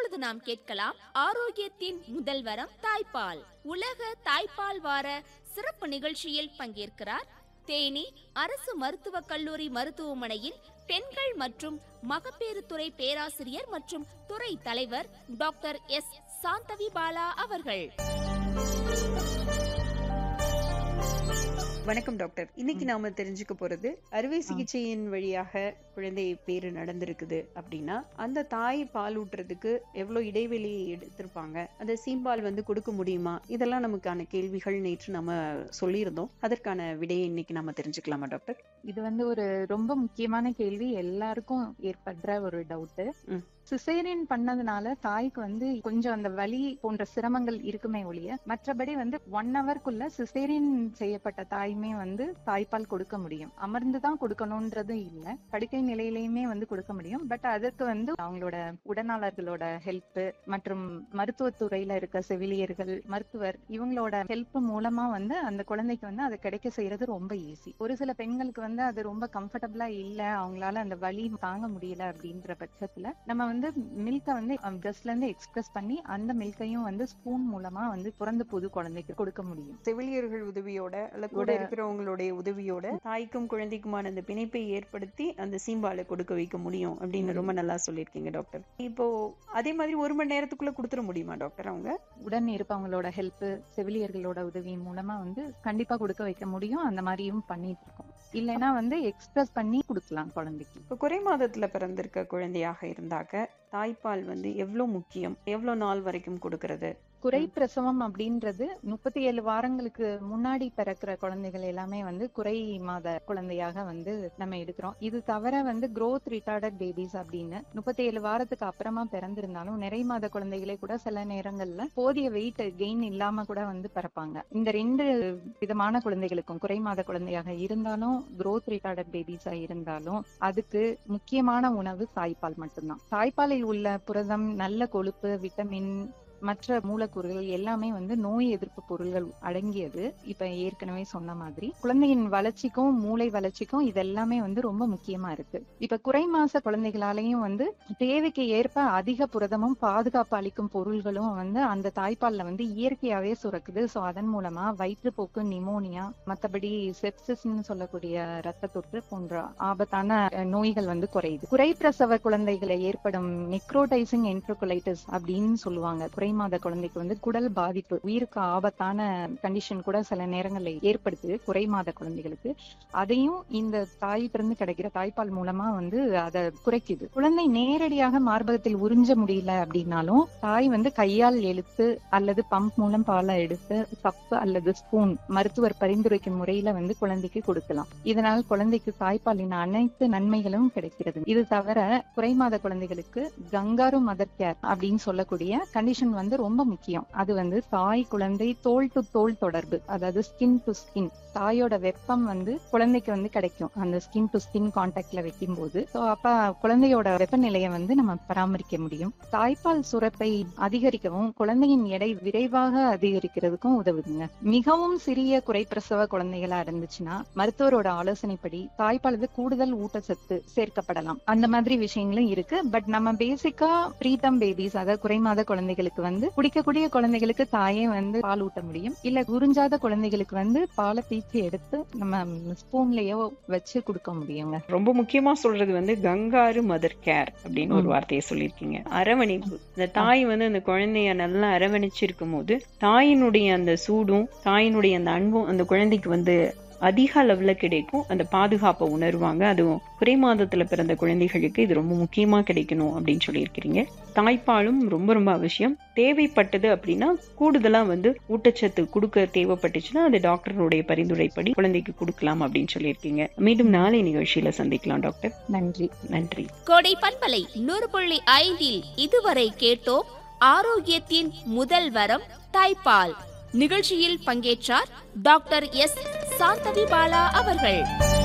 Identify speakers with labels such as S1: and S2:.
S1: இப்பொழுது நாம் கேட்கலாம் ஆரோக்கியத்தின் முதல் வரம் தாய்ப்பால் உலக தாய்ப்பால் வார சிறப்பு நிகழ்ச்சியில் பங்கேற்கிறார் தேனி அரசு மருத்துவக் கல்லூரி மருத்துவமனையில் பெண்கள் மற்றும் மகப்பேறு துறை பேராசிரியர் மற்றும் துறை தலைவர் டாக்டர் எஸ் சாந்தவி பாலா அவர்கள்
S2: வணக்கம் டாக்டர் இன்னைக்கு நாம தெரிஞ்சுக்க போறது அறுவை சிகிச்சையின் வழியாக குழந்தை பேரு நடந்திருக்குது அப்படின்னா அந்த தாய் பால் ஊட்டுறதுக்கு எவ்வளவு இடைவெளி எடுத்திருப்பாங்க அந்த சீம்பால் வந்து கொடுக்க முடியுமா இதெல்லாம் நமக்கான கேள்விகள் நேற்று நம்ம சொல்லியிருந்தோம் அதற்கான விடையை இன்னைக்கு நாம தெரிஞ்சுக்கலாமா டாக்டர்
S3: இது வந்து ஒரு ரொம்ப முக்கியமான கேள்வி எல்லாருக்கும் ஏற்படுற ஒரு டவுட்
S2: ம்.
S3: சிசேரியன் பண்ணதுனால தாய்க்கு வந்து கொஞ்சம் அந்த வலி போன்ற சிரமங்கள் இருக்குமே ஒழிய மற்றபடி வந்து ஒன் ஹவர்க்குள்ள சிசேரியன் செய்யப்பட்ட தாயுமே வந்து தாய்ப்பால் கொடுக்க முடியும் அமர்ந்து தான் கொடுக்கணும்ன்றது இல்ல படுக்கை நிலையிலையுமே வந்து கொடுக்க முடியும் பட் அதற்கு வந்து அவங்களோட உடனாளர்களோட ஹெல்ப் மற்றும் மருத்துவத்துறையில இருக்க செவிலியர்கள் மருத்துவர் இவங்களோட ஹெல்ப் மூலமா வந்து அந்த குழந்தைக்கு வந்து அதை கிடைக்க செய்யறது ரொம்ப ஈஸி ஒரு சில பெண்களுக்கு வந்து அது ரொம்ப கம்ஃபர்டபுளா இல்ல அவங்களால அந்த வலி தாங்க முடியல அப்படின்ற பட்சத்துல நம்ம வந்து மில்க வந்து பிரஸ்ட்ல இருந்து எக்ஸ்பிரஸ் பண்ணி அந்த மில்கையும் வந்து ஸ்பூன் மூலமா வந்து பிறந்த புது குழந்தைக்கு கொடுக்க முடியும்
S2: செவிலியர்கள் உதவியோட அல்ல கூட
S3: கூட-
S2: இருக்கிறவங்களுடைய உதவியோட தாய்க்கும் குழந்தைக்குமான அந்த பிணைப்பை ஏற்படுத்தி அந்த சீம்பாலை கொடுக்க வைக்க முடியும் அப்படின்னு ரொம்ப நல்லா சொல்லியிருக்கீங்க டாக்டர் இப்போ அதே மாதிரி ஒரு மணி நேரத்துக்குள்ள கொடுத்துட முடியுமா டாக்டர் அவங்க
S3: உடன் இருப்பவங்களோட ஹெல்ப் செவிலியர்களோட உதவி மூலமா வந்து கண்டிப்பா கொடுக்க வைக்க முடியும் அந்த மாதிரியும் பண்ணிட்டு இருக்கோம் இல்லைன்னா வந்து எக்ஸ்பிரஸ் பண்ணி கொடுக்கலாம் குழந்தைக்கு
S2: இப்போ குறை மாதத்துல பிறந்திருக்க குழந்தையாக இருந்தாக்க தாய்ப்பால் வந்து எவ்வளவு முக்கியம் எவ்வளவு நாள் வரைக்கும் கொடுக்கறது
S3: குறை பிரசவம் அப்படின்றது முப்பத்தி ஏழு வாரங்களுக்கு முன்னாடி பிறக்கிற குழந்தைகள் எல்லாமே வந்து குறை மாத குழந்தையாக வந்து நம்ம எடுக்கிறோம் இது தவிர வந்து growth retarded பேபிஸ் அப்படின்னு முப்பத்தி ஏழு வாரத்துக்கு அப்புறமா பிறந்திருந்தாலும் நிறை மாத குழந்தைகளே கூட சில நேரங்கள்ல போதிய வெயிட் கெயின் இல்லாம கூட வந்து பிறப்பாங்க இந்த ரெண்டு விதமான குழந்தைகளுக்கும் குறை மாத குழந்தையாக இருந்தாலும் growth retarded பேபிஸா இருந்தாலும் அதுக்கு முக்கியமான உணவு தாய்ப்பால் மட்டும்தான் தாய்ப்பாலில் உள்ள புரதம் நல்ல கொழுப்பு விட்டமின் மற்ற மூலக்கூறுகள் எல்லாமே வந்து நோய் எதிர்ப்பு பொருள்கள் அடங்கியது இப்ப ஏற்கனவே சொன்ன மாதிரி குழந்தையின் வளர்ச்சிக்கும் மூளை வளர்ச்சிக்கும் இதெல்லாமே வந்து ரொம்ப முக்கியமா இருக்கு இப்ப குறை மாச குழந்தைகளாலையும் வந்து தேவைக்கு ஏற்ப அதிக புரதமும் பாதுகாப்பு அளிக்கும் பொருள்களும் வந்து அந்த தாய்ப்பால்ல வந்து இயற்கையாவே சுரக்குது சோ அதன் மூலமா வயிற்றுப்போக்கு நிமோனியா மத்தபடி செப்சிஸ்ன்னு சொல்லக்கூடிய ரத்த தொற்று போன்ற ஆபத்தான அஹ், நோய்கள் வந்து குறையுது குறை பிரசவ குழந்தைகளை ஏற்படும் நெக்ரோடைசிங் என்ட்ரோகுலைட்டிஸ் அப்படின்னு சொல்லுவாங்க குறை மாத குழந்தைக்கு வந்து குடல் பாதிப்பு உயிருக்கு ஆபத்தான கண்டிஷன் கூட சில நேரங்கள்ல ஏற்படுத்துது குறை மாத குழந்தைகளுக்கு அதையும் இந்த தாய் பிறந்து கிடைக்கிற தாய்ப்பால் மூலமா வந்து அதை குறைக்குது குழந்தை நேரடியாக மார்பகத்தில் உறிஞ்ச முடியல அப்படின்னாலும் தாய் வந்து கையால் எழுத்து அல்லது பம்ப் மூலம் பாலை எடுத்து கப்பு அல்லது ஸ்பூன் மருத்துவர் பரிந்துரைக்கும் முறையில வந்து குழந்தைக்கு கொடுக்கலாம் இதனால் குழந்தைக்கு தாய்ப்பாலின் அனைத்து நன்மைகளும் கிடைக்கிறது இது தவிர குறைமாத குழந்தைகளுக்கு கங்காரு மதர் கேர் அப்படின்னு சொல்லக்கூடிய கண்டிஷன் வந்து ரொம்ப முக்கியம் அது வந்து தாய் குழந்தை தோல் டு தோல் தொடர்பு அதாவது ஸ்கின் டு ஸ்கின் தாயோட வெப்பம் வந்து குழந்தைக்கு வந்து கிடைக்கும் அந்த ஸ்கின் டு ஸ்கின் கான்டாக்ட்ல வைக்கும் போது ஸோ அப்ப குழந்தையோட வெப்பநிலையை வந்து நம்ம பராமரிக்க முடியும் தாய்ப்பால் சுரப்பை அதிகரிக்கவும் குழந்தையின் எடை விரைவாக அதிகரிக்கிறதுக்கும் உதவுதுங்க மிகவும் சிறிய குறைப்பிரசவ குழந்தைகளா இருந்துச்சுன்னா மருத்துவரோட ஆலோசனைப்படி தாய்ப்பாலுக்கு கூடுதல் ஊட்டச்சத்து சேர்க்கப்படலாம் அந்த மாதிரி விஷயங்களும் இருக்கு பட் நம்ம பேசிக்கா பிரீத்தம் பேபிஸ் அதாவது குறைமாத குழந்தைகளுக்கு வந்து குடிக்கக்கூடிய குழந்தைகளுக்கு தாயே வந்து பால் ஊட்ட முடியும் இல்ல உறிஞ்சாத குழந்தைகளுக்கு வந்து பாலை பீச்சி எடுத்து நம்ம ஸ்பூன்லயோ வச்சு கொடுக்க முடியுங்க
S2: ரொம்ப முக்கியமா சொல்றது வந்து கங்காரு மதர் கேர் அப்படின்னு ஒரு
S3: ம்.
S2: வார்த்தையை சொல்லியிருக்கீங்க அரவணைப்பு இந்த தாய் வந்து அந்த குழந்தைய நல்லா அரவணைச்சிருக்கும் போது தாயினுடைய அந்த சூடும் தாயினுடைய அந்த அன்பும் அந்த குழந்தைக்கு வந்து அதிக அளவுல கிடைக்கும் அந்த பாதுகாப்பை உணர்வாங்க அதுவும் குறை மாதத்துல பிறந்த குழந்தைகளுக்கு இது ரொம்ப முக்கியமா கிடைக்கணும் அப்படின்னு சொல்லியிருக்கிறீங்க தாய்ப்பாலும் ரொம்ப ரொம்ப அவசியம் தேவைப்பட்டது அப்படின்னா கூடுதலா வந்து ஊட்டச்சத்து கொடுக்க தேவைப்பட்டுச்சுன்னா அது டாக்டருடைய பரிந்துரைப்படி குழந்தைக்கு கொடுக்கலாம் அப்படின்னு சொல்லியிருக்கீங்க மீண்டும் நாளை நிகழ்ச்சியில சந்திக்கலாம் டாக்டர்
S3: நன்றி
S2: நன்றி
S1: கோடை பண்பலை நூறு புள்ளி ஐந்தில் இதுவரை கேட்டோம் ஆரோக்கியத்தின் முதல் வரம் தாய்ப்பால் நிகழ்ச்சியில் பங்கேற்றார் டாக்டர் எஸ் சாந்தவி பாலா அவர்கள்